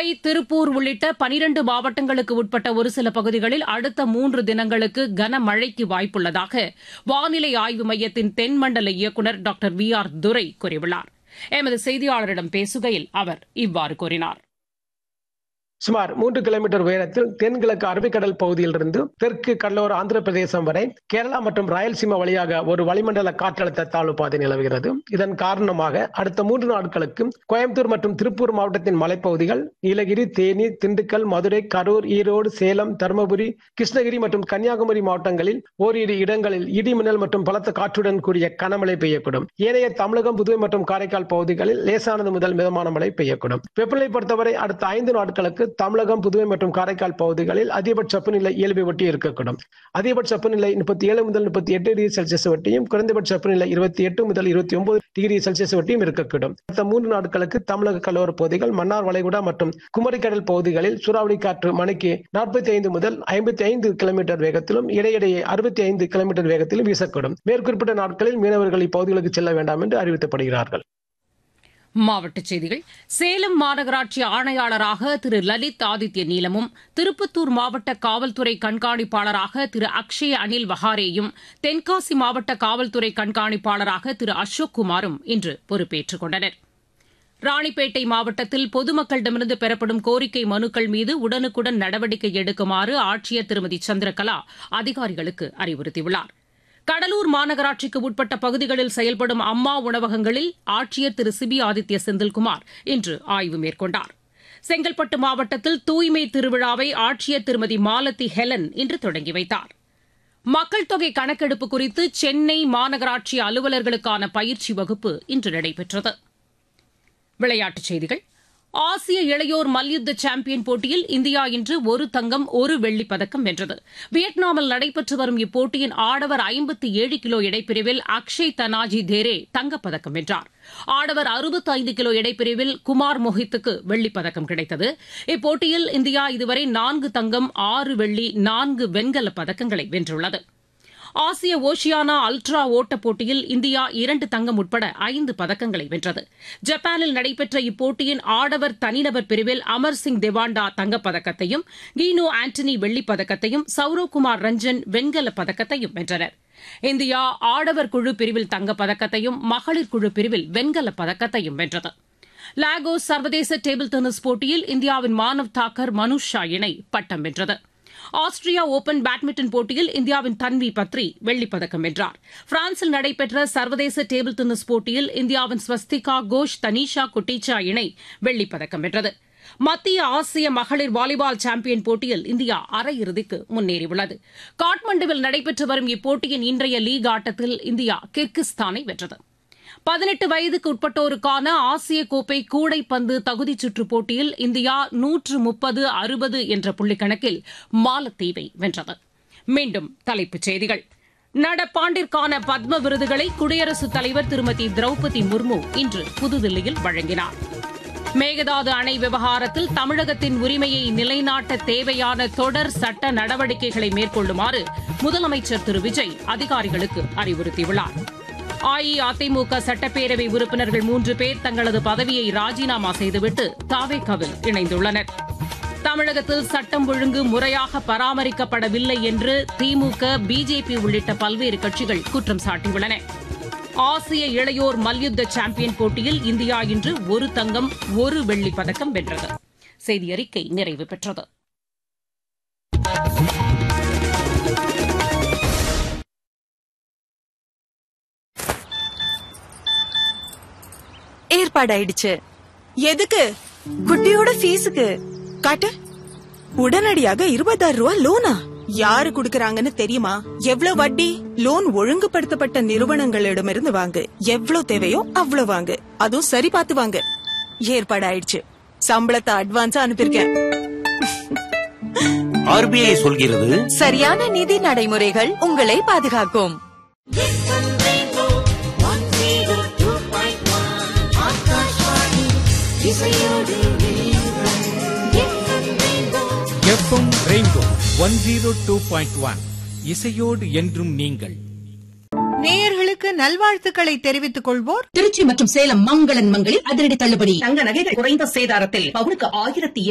கோவை திருப்பூர் உள்ளிட்ட பனிரண்டு மாவட்டங்களுக்கு உட்பட்ட ஒரு சில பகுதிகளில் அடுத்த மூன்று தினங்களுக்கு கனமழைக்கு வாய்ப்புள்ளதாக வானிலை ஆய்வு மையத்தின் தென்மண்டல இயக்குநர் டாக்டர் வி ஆர் துரை கூறியுள்ளார் எமது செய்தியாளரிடம் பேசுகையில் அவர் இவ்வாறு கூறினார் சுமார் மூன்று கிலோமீட்டர் உயரத்தில் தென்கிழக்கு அரபிக்கடல் பகுதியிலிருந்து தெற்கு கடலோர ஆந்திர பிரதேசம் வரை கேரளா மற்றும் ராயல்சீமா வழியாக ஒரு வளிமண்டல காற்றழுத்த தாழ்வு பாதை நிலவுகிறது இதன் காரணமாக அடுத்த மூன்று நாட்களுக்கு கோயம்புத்தூர் மற்றும் திருப்பூர் மாவட்டத்தின் மலைப்பகுதிகள் நீலகிரி தேனி திண்டுக்கல் மதுரை கரூர் ஈரோடு சேலம் தருமபுரி கிருஷ்ணகிரி மற்றும் கன்னியாகுமரி மாவட்டங்களில் ஓரிரு இடங்களில் இடி மின்னல் மற்றும் பலத்த காற்றுடன் கூடிய கனமழை பெய்யக்கூடும் ஏனைய தமிழகம் புதுவை மற்றும் காரைக்கால் பகுதிகளில் லேசானது முதல் மிதமான மழை பெய்யக்கூடும் வெப்பநிலை பொறுத்தவரை அடுத்த ஐந்து நாட்களுக்கு தமிழகம் புதுவை மற்றும் காரைக்கால் பகுதிகளில் அதிகபட்ச வெப்பநிலை இயல்பை ஒட்டி இருக்கக்கூடும் அதிகபட்ச வெப்பநிலை முப்பத்தி ஏழு முதல் முப்பத்தி எட்டு டிகிரி செல்சியஸ் வட்டியும் குறைந்தபட்ச வெப்பநிலை இருபத்தி எட்டு முதல் இருபத்தி ஒன்பது டிகிரி செல்சியஸ் வட்டியும் இருக்கக்கூடும் அடுத்த மூன்று நாட்களுக்கு தமிழக கடலோர பகுதிகள் மன்னார் வளைகுடா மற்றும் குமரிக்கடல் பகுதிகளில் சூறாவளி காற்று மணிக்கு நாற்பத்தி ஐந்து முதல் ஐம்பத்தி ஐந்து கிலோமீட்டர் வேகத்திலும் இடையிடையே அறுபத்தி ஐந்து கிலோமீட்டர் வேகத்திலும் வீசக்கூடும் மேற்குறிப்பிட்ட நாட்களில் மீனவர்கள் இப்பகுதிகளுக்கு செல்ல வேண்டாம் என்று அறிவிக்கப்படுகிறார்கள் மாவட்டச் செய்திகள் சேலம் மாநகராட்சி ஆணையாளராக திரு லலித் ஆதித்ய நீலமும் திருப்பத்தூர் மாவட்ட காவல்துறை கண்காணிப்பாளராக திரு அக்ஷய அனில் வஹாரேயும் தென்காசி மாவட்ட காவல்துறை கண்காணிப்பாளராக திரு அசோக் குமாரும் இன்று பொறுப்பேற்றுக் கொண்டனர் ராணிப்பேட்டை மாவட்டத்தில் பொதுமக்களிடமிருந்து பெறப்படும் கோரிக்கை மனுக்கள் மீது உடனுக்குடன் நடவடிக்கை எடுக்குமாறு ஆட்சியர் திருமதி சந்திரகலா அதிகாரிகளுக்கு அறிவுறுத்தியுள்ளார் கடலூர் மாநகராட்சிக்கு உட்பட்ட பகுதிகளில் செயல்படும் அம்மா உணவகங்களில் ஆட்சியர் திரு சிபி ஆதித்ய செந்தில்குமார் இன்று ஆய்வு மேற்கொண்டார் செங்கல்பட்டு மாவட்டத்தில் தூய்மை திருவிழாவை ஆட்சியர் திருமதி மாலதி ஹெலன் இன்று தொடங்கி வைத்தார் மக்கள் தொகை கணக்கெடுப்பு குறித்து சென்னை மாநகராட்சி அலுவலர்களுக்கான பயிற்சி வகுப்பு இன்று நடைபெற்றது விளையாட்டுச் செய்திகள் ஆசிய இளையோர் மல்யுத்த சாம்பியன் போட்டியில் இந்தியா இன்று ஒரு தங்கம் ஒரு வெள்ளிப் பதக்கம் வென்றது வியட்நாமில் நடைபெற்று வரும் இப்போட்டியின் ஆடவர் ஐம்பத்தி ஏழு கிலோ இடைப்பிரிவில் அக்ஷய் தனாஜி தேரே தங்கப்பதக்கம் வென்றார் ஆடவர் அறுபத்தைந்து கிலோ இடைப்பிரிவில் குமார் மொஹித்துக்கு வெள்ளிப் பதக்கம் கிடைத்தது இப்போட்டியில் இந்தியா இதுவரை நான்கு தங்கம் ஆறு வெள்ளி நான்கு வெண்கலப் பதக்கங்களை வென்றுள்ளது ஆசிய ஓஷியானா அல்ட்ரா ஓட்டப் போட்டியில் இந்தியா இரண்டு தங்கம் உட்பட ஐந்து பதக்கங்களை வென்றது ஜப்பானில் நடைபெற்ற இப்போட்டியின் ஆடவர் தனிநபர் பிரிவில் அமர் சிங் தேவாண்டா தங்கப்பதக்கத்தையும் கீனோ ஆண்டனி வெள்ளிப் பதக்கத்தையும் சௌரவ்குமார் ரஞ்சன் வெண்கலப் பதக்கத்தையும் வென்றனர் இந்தியா ஆடவர் குழு பிரிவில் தங்கப்பதக்கத்தையும் மகளிர் குழு பிரிவில் வெண்கலப் பதக்கத்தையும் வென்றது லாகோஸ் சர்வதேச டேபிள் டென்னிஸ் போட்டியில் இந்தியாவின் மானவ் தாக்கர் மனுஷ் ஷா இணை பட்டம் வென்றது ஆஸ்திரியா ஓபன் பேட்மிண்டன் போட்டியில் இந்தியாவின் தன்வி பத்ரி வெள்ளிப்பதக்கம் வென்றார் பிரான்சில் நடைபெற்ற சர்வதேச டேபிள் டென்னிஸ் போட்டியில் இந்தியாவின் ஸ்வஸ்திகா கோஷ் தனிஷா குட்டிச்சா இணை வெள்ளிப்பதக்கம் வென்றது மத்திய ஆசிய மகளிர் வாலிபால் சாம்பியன் போட்டியில் இந்தியா அரையிறுதிக்கு முன்னேறியுள்ளது காட்மண்டுவில் நடைபெற்று வரும் இப்போட்டியின் இன்றைய லீக் ஆட்டத்தில் இந்தியா கிர்கிஸ்தானை வென்றது பதினெட்டு வயதுக்கு உட்பட்டோருக்கான ஆசிய கோப்பை கூடைப்பந்து தகுதிச் சுற்றுப் போட்டியில் இந்தியா நூற்று முப்பது அறுபது என்ற புள்ளிக்கணக்கில் மாலத்தீவை வென்றது மீண்டும் தலைப்புச் செய்திகள் நடப்பாண்டிற்கான பத்ம விருதுகளை குடியரசுத் தலைவர் திருமதி திரௌபதி முர்மு இன்று புதுதில்லியில் வழங்கினார் மேகதாது அணை விவகாரத்தில் தமிழகத்தின் உரிமையை நிலைநாட்ட தேவையான தொடர் சட்ட நடவடிக்கைகளை மேற்கொள்ளுமாறு முதலமைச்சர் திரு விஜய் அதிகாரிகளுக்கு அறிவுறுத்தியுள்ளார் அஇஅதிமுக சட்டப்பேரவை உறுப்பினர்கள் மூன்று பேர் தங்களது பதவியை ராஜினாமா செய்துவிட்டு தாவேக்காவில் இணைந்துள்ளனர் தமிழகத்தில் சட்டம் ஒழுங்கு முறையாக பராமரிக்கப்படவில்லை என்று திமுக பிஜேபி உள்ளிட்ட பல்வேறு கட்சிகள் குற்றம் சாட்டியுள்ளன ஆசிய இளையோர் மல்யுத்த சாம்பியன் போட்டியில் இந்தியா இன்று ஒரு தங்கம் ஒரு வெள்ளிப் பதக்கம் வென்றது செய்தி அறிக்கை நிறைவு பெற்றது ஏற்பாடாயிடுச்சு எதுக்கு குட்டியோட ஃபீஸுக்கு காட்டு உடனடியாக இருபதாயிரம் ரூபாய் லோனா யாரு குடுக்கறாங்கன்னு தெரியுமா எவ்வளவு வட்டி லோன் ஒழுங்குபடுத்தப்பட்ட நிறுவனங்களிடமிருந்து வாங்கு எவ்வளவு தேவையோ அவ்வளவு வாங்கு அதுவும் சரி பார்த்து வாங்கு ஏற்பாடு ஆயிடுச்சு சம்பளத்தை அட்வான்ஸா அனுப்பியிருக்கேன் ஆர்பிஐ சொல்கிறது சரியான நிதி நடைமுறைகள் உங்களை பாதுகாக்கும் FM rainbow one zero two point one இசையோடு என்றும் நீங்கள் நேயர்களுக்கு நல்வாழ்த்துக்களை தெரிவித்துக் கொள்வோர் திருச்சி மற்றும் சேலம் மங்களன் மங்களில் அதிரடி தள்ளுபடி தங்க நகைகள் குறைந்த சேதாரத்தில் பவுனுக்கு ஆயிரத்தி